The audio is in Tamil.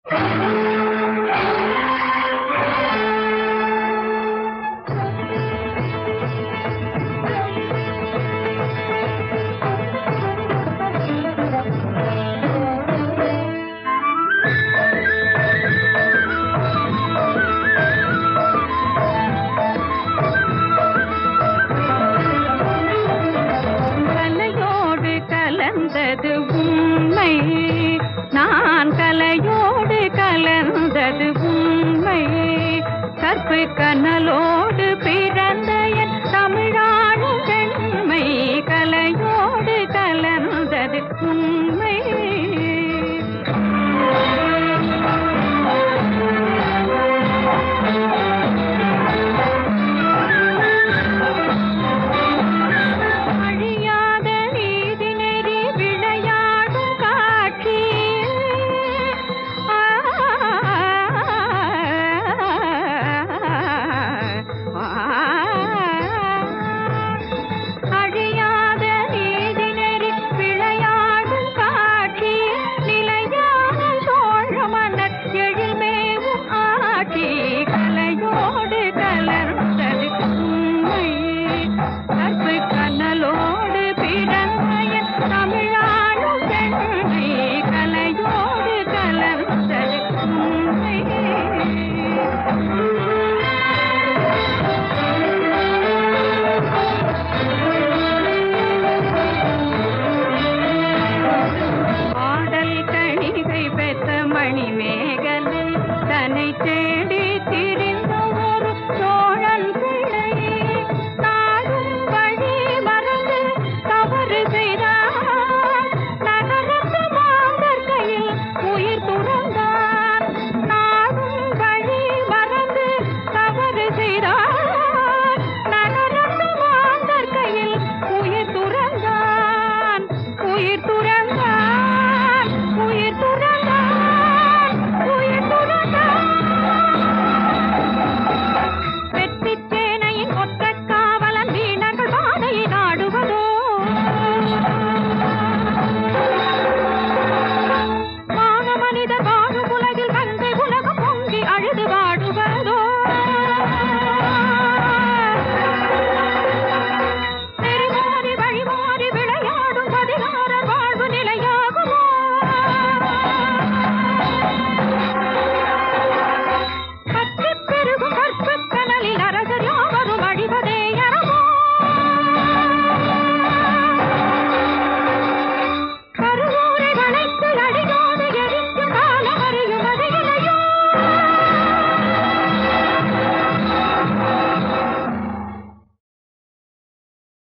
கலையோடு கலந்தது உண்மை நான் கலையோடு கலந்தது உண்மை கற்பு கனலோடு பிறந்த என் தமிழாளும் பெண்மை கலையோடு கலந்தது உண்மை அழியாத நீதி நெறி விளையாடும் காட்சி ஆ, அழியாத நீதி நெறி விளையாடும் காட்சி நிலையான சோழ மன்னர் எழில்மேவும் ஆட்சி கலையோடு கலர்ந்தது உண்மை கற்பு கனலோடு பிறந்த என் தமிழாளும் பெண்மை கலையோடு கலந்தது உண்மை ஆடல் கணிகை பெற்ற மணிமேகலை தன்னை தேடி திரி